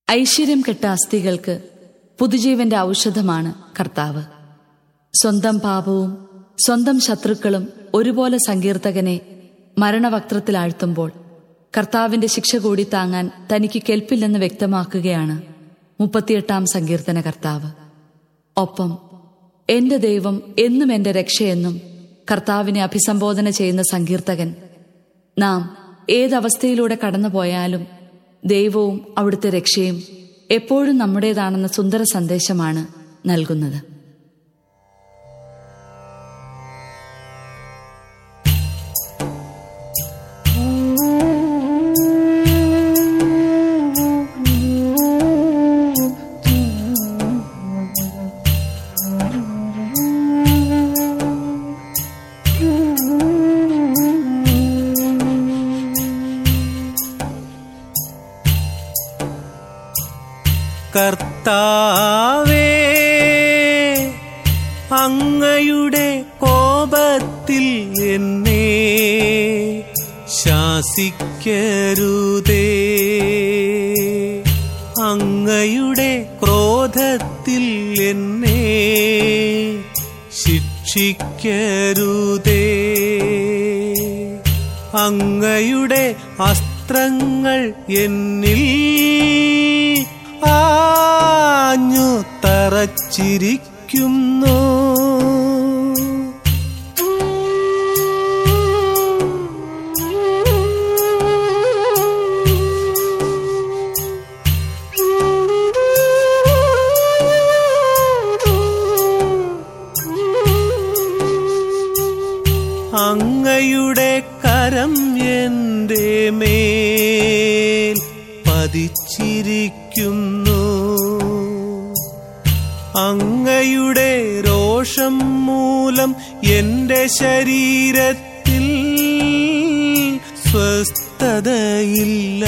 ഐശ്വര്യം കെട്ട അസ്ഥികൾക്ക് പുതുജീവന്റെ ഔഷധമാണ് കർത്താവ് സ്വന്തം പാപവും സ്വന്തം ശത്രുക്കളും ഒരുപോലെ സങ്കീർത്തകനെ മരണവക്ത്രത്തിലാഴ്ത്തുമ്പോൾ കർത്താവിന്റെ ശിക്ഷ കൂടി താങ്ങാൻ തനിക്ക് കെൽപ്പില്ലെന്ന് വ്യക്തമാക്കുകയാണ് മുപ്പത്തിയെട്ടാം സങ്കീർത്തന കർത്താവ് ഒപ്പം എന്റെ ദൈവം എന്നും എന്റെ രക്ഷയെന്നും കർത്താവിനെ അഭിസംബോധന ചെയ്യുന്ന സങ്കീർത്തകൻ നാം ഏതവസ്ഥയിലൂടെ കടന്നുപോയാലും ദൈവവും അവിടുത്തെ രക്ഷയും എപ്പോഴും നമ്മുടേതാണെന്ന സുന്ദര സന്ദേശമാണ് നൽകുന്നത് കർത്താവേ അങ്ങയുടെ കോപത്തിൽ എന്നെ ശാസിക്കരുതേ അങ്ങയുടെ ക്രോധത്തിൽ എന്നെ ശിക്ഷിക്കരുതേ അങ്ങയുടെ അസ്ത്രങ്ങൾ എന്നിൽ ആഞ്ഞു തറച്ചിരിക്കുന്നു അങ്ങയുടെ കരം എന്റെ മേൽ പതിച്ചിരിക്കുന്നു അങ്ങയുടെ രോഷം മൂലം എന്റെ ശരീരത്തിൽ സ്വസ്ഥതയില്ല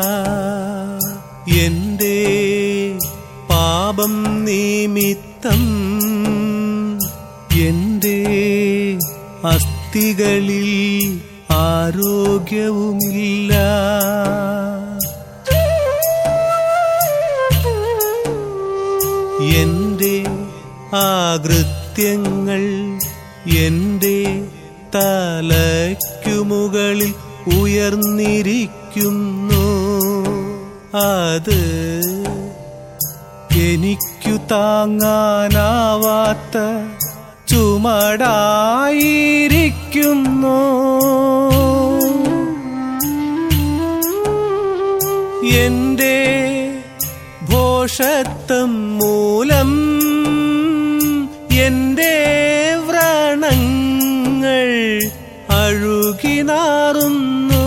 എന്റെ പാപം നിമിത്തം എന്റെ അസ്ഥികളിൽ ആരോഗ്യവുമില്ല എന്റെ ആകൃത്യങ്ങൾ എന്റെ തലയ്ക്കു മുകളിൽ ഉയർന്നിരിക്കുന്നു അത് എനിക്കു താങ്ങാനാവാത്ത ചുമടായിരിക്കുന്നു എന്റെ ഭോഷത്വം മൂലം എന്റെ വ്രണങ്ങൾ അഴുകി നാറുന്നു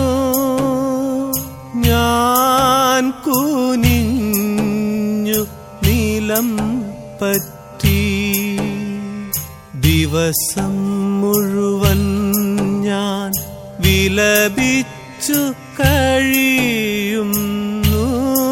ഞാൻ കുനിഞ്ഞു നീലം പറ്റി ദിവസം മുഴുവൻ ഞാൻ വിലപിച്ചു കഴിയുന്നു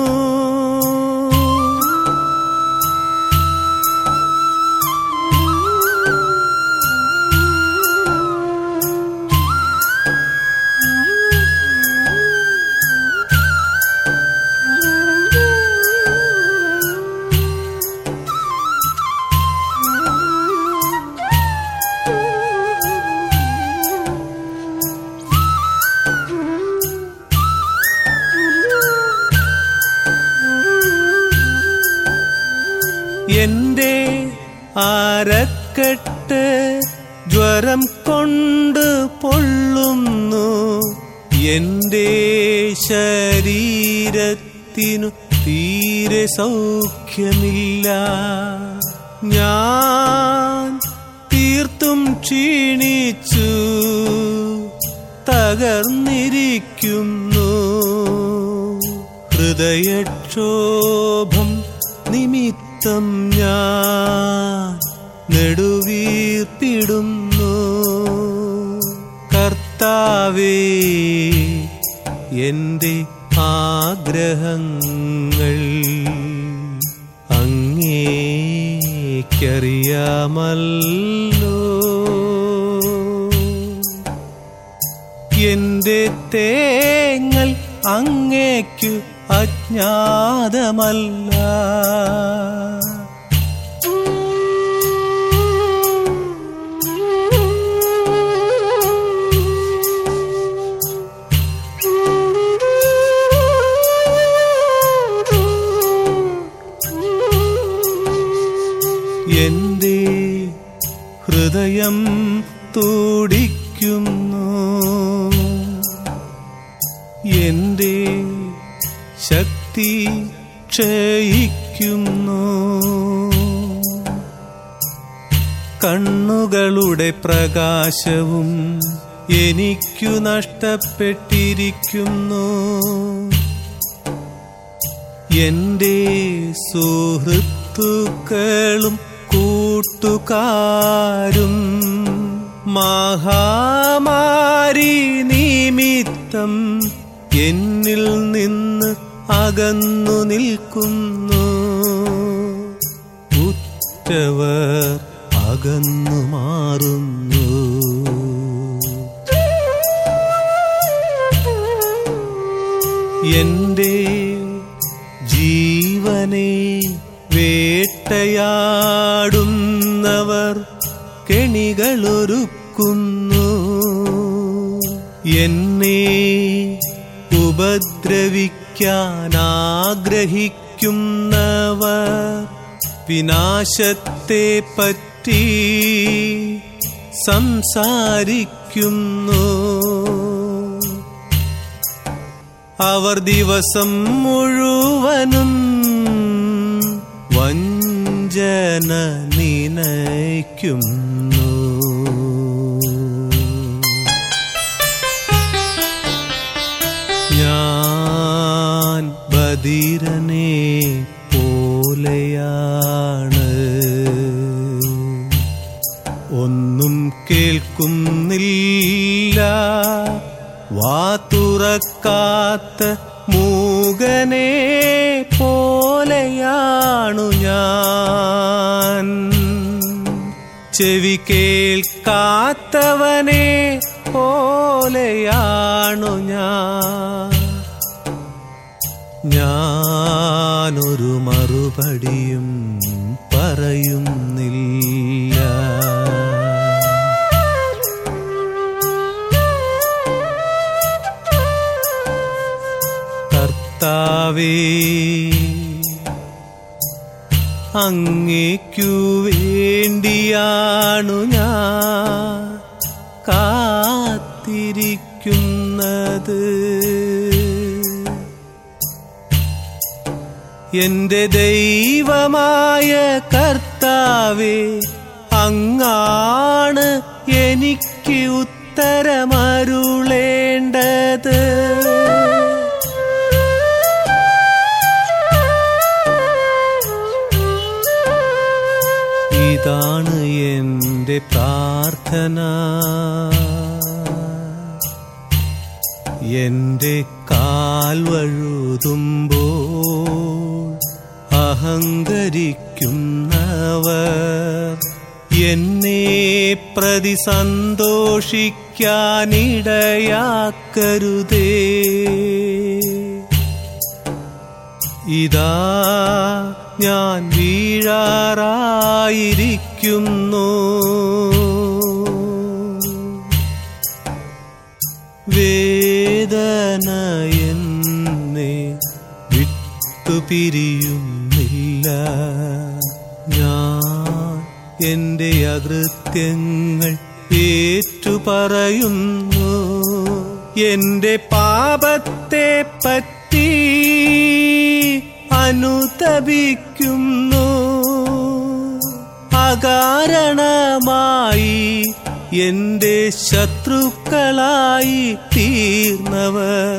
എന്റെ ആരക്കെട്ട് ജ്വരം കൊണ്ട് പൊള്ളുന്നു എന്റെ ശരീരത്തിനു തീരെ സൗഖ്യമില്ല ഞാൻ തീർത്തും ക്ഷീണിച്ചു തകർന്നിരിക്കുന്നു ഹൃദയക്ഷോഭം നിമിത്തം ഞാൻ നെടുവീർപ്പിടുന്നു കർത്താവേ എന്റെ ആഗ്രഹങ്ങൾ അങ്ങേക്കറിയാമല്ലോ എന്റെ തേങ്ങൽ അങ്ങേക്കു അജ്ഞ അജ്ഞാതമല്ല എന്റെ ഹൃദയം തുടിക്കുന്നു എന്റെ ശക്തി ക്ഷയിക്കുന്നു കണ്ണുകളുടെ പ്രകാശവും എനിക്കു നഷ്ടപ്പെട്ടിരിക്കുന്നു എന്റെ സുഹൃത്തുക്കളും കൂട്ടുകാരും മഹാമാരി നിമിത്തം എന്നിൽ നിന്ന് അകന്നു നിൽക്കുന്നു ഉറ്റവർ അകന്നു മാറുന്നു എന്റെ ജീവനെ വേട്ടയാടുന്നവർ കെണികളൊരുക്കുന്നു എന്നെ ഉപദ്രവിക്കാൻ ആഗ്രഹിക്കുന്നവർ വിനാശത്തെ പറ്റി സംസാരിക്കുന്നു അവർ ദിവസം മുഴുവനും വഞ്ചന നിനയ്ക്കുന്നു ഞാൻ ബദിരനെ പോലെയാണ് ഒന്നും കേൾക്കുന്നില്ല വാ തുറക്കാത്ത മൂകനെ പോലെയാണു ഞാൻ ചെവി കേൾക്കാത്തവനെ പോലെയാണു ഞാൻ ഞാനൊരു മറുപടിയും പറയുന്നില്ല കർത്താവേ അങ്ങേക്കു വേണ്ടിയാണു ഞാൻ കാത്തിരിക്കുന്നത് എന്റെ ദൈവമായ കർത്താവേ അങ്ങാണ് എനിക്ക് ഉത്തരമരുളേണ്ടത് ഇതാണ് എന്റെ പ്രാർത്ഥന എന്റെ കാൽ വഴുതുമ്പോൾ അഹങ്കരിക്കുന്നവർ എന്നെ പ്രതി സന്തോഷിക്കാനിടയാക്കരുതേ ഇതാ ഞാൻ വീഴാറായിരിക്കുന്നു വേദന എന്നെ വിട്ടുപിരിയുന്നില്ല ഞാൻ എന്റെ അകൃത്യങ്ങൾ ഏറ്റുപറയുന്നു എന്റെ പാപത്തെ പറ്റി അനുതപിക്കുന്നു അകാരണമായി എന്റെ ശത്രുക്കളായി തീർന്നവർ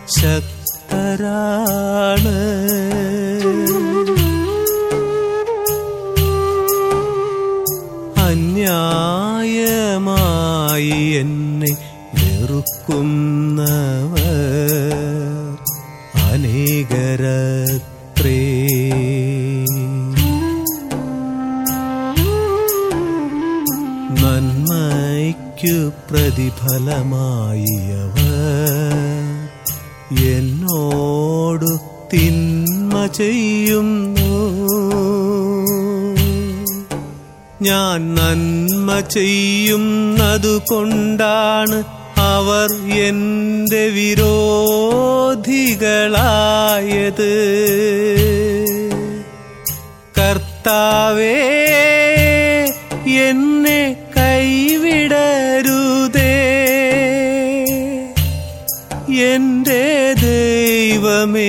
ശക്തരാണ് അന്യായമായി എന്നെ വെറുക്കുന്നവർ അനേകരത്രേ നന്മയ്ക്കു പ്രതിഫലമായി അവർ എന്നോടു തിന്മ ചെയ്യുന്നു ഞാൻ നന്മ ചെയ്യുന്നതു കൊണ്ടാണ് അവർ എന്റെ വിരോധികളായത് കർത്താവേ എന്നെ കൈവിടരുതേ എന്റെ ദൈവമേ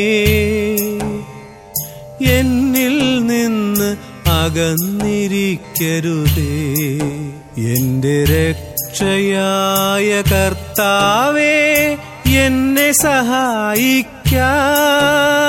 എന്നിൽ നിന്ന് അകന്നിരിക്കരുതേ എന്റെ രക്ഷയായ കർത്താവേ എന്നെ സഹായിക്കാൻ